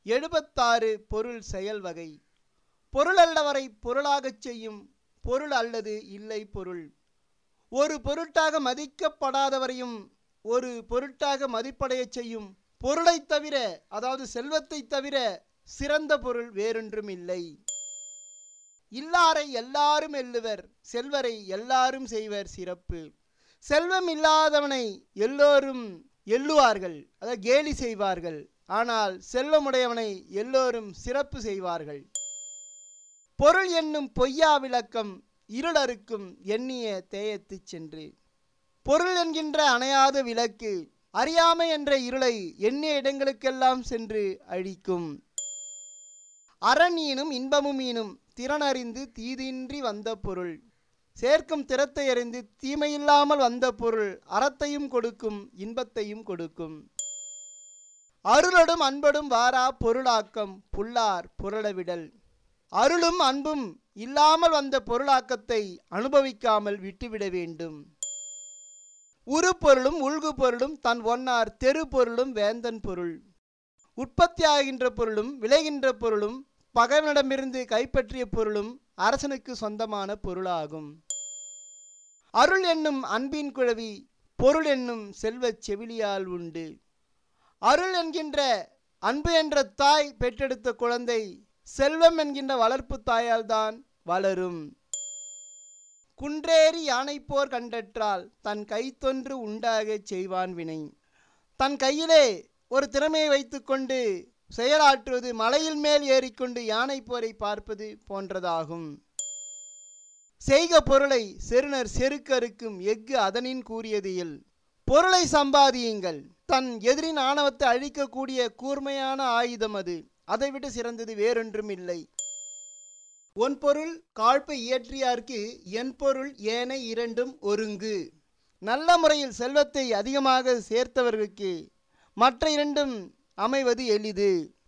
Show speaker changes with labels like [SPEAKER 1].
[SPEAKER 1] எழுபத்தாறு பொருள் செயல் வகை பொருளல்லவரை பொருளாகச் செய்யும் பொருள் அல்லது இல்லை பொருள் ஒரு பொருட்டாக மதிக்கப்படாதவரையும் ஒரு பொருட்டாக மதிப்படையச் செய்யும் பொருளைத் தவிர அதாவது செல்வத்தைத் தவிர சிறந்த பொருள் வேறொன்றும் இல்லை இல்லாரை எல்லாரும் எல்லுவர் செல்வரை எல்லாரும் செய்வர் சிறப்பு செல்வம் இல்லாதவனை எல்லோரும் எள்ளுவார்கள் அதாவது கேலி செய்வார்கள் ஆனால் செல்வமுடையவனை எல்லோரும் சிறப்பு செய்வார்கள் பொருள் என்னும் பொய்யா விளக்கம் இருளறுக்கும் எண்ணிய தேயத்துச் சென்று பொருள் என்கின்ற அணையாத விளக்கு அறியாமை என்ற இருளை எண்ணிய இடங்களுக்கெல்லாம் சென்று அழிக்கும் அறநீனும் இன்பமும் ஈனும் திறனறிந்து தீதின்றி வந்த பொருள் சேர்க்கும் திறத்தை அறிந்து தீமையில்லாமல் வந்த பொருள் அறத்தையும் கொடுக்கும் இன்பத்தையும் கொடுக்கும் அருளொடும் அன்படும் வாரா பொருளாக்கம் புல்லார் புரளவிடல் அருளும் அன்பும் இல்லாமல் வந்த பொருளாக்கத்தை அனுபவிக்காமல் விட்டுவிட வேண்டும் உரு பொருளும் உள்கு பொருளும் தன் ஒன்னார் தெரு பொருளும் வேந்தன் பொருள் உற்பத்தியாகின்ற பொருளும் விளைகின்ற பொருளும் பகைவனிடமிருந்து கைப்பற்றிய பொருளும் அரசனுக்கு சொந்தமான பொருளாகும் அருள் என்னும் அன்பின் குழவி பொருள் என்னும் செல்வச் செவிலியால் உண்டு அருள் என்கின்ற அன்பு என்ற தாய் பெற்றெடுத்த குழந்தை செல்வம் என்கின்ற வளர்ப்பு தாயால் தான் வளரும் குன்றேறி யானைப்போர் கண்டற்றால் தன் கைத்தொன்று உண்டாகச் செய்வான் வினை தன் கையிலே ஒரு திறமையை வைத்துக்கொண்டு செயலாற்றுவது மலையில் மேல் ஏறிக்கொண்டு யானை போரை பார்ப்பது போன்றதாகும் செய்க பொருளை செருணர் செருக்கறுக்கும் எஃகு அதனின் கூறியது இல் பொருளை சம்பாதியுங்கள் தன் எதிரின் ஆணவத்தை அழிக்கக்கூடிய கூர்மையான ஆயுதம் அது அதைவிட சிறந்தது வேறொன்றும் இல்லை ஒன் பொருள் காழ்ப்பை இயற்றியார்க்கு என் பொருள் ஏனை இரண்டும் ஒருங்கு நல்ல முறையில் செல்வத்தை அதிகமாக சேர்த்தவர்களுக்கு மற்ற இரண்டும் அமைவது எளிது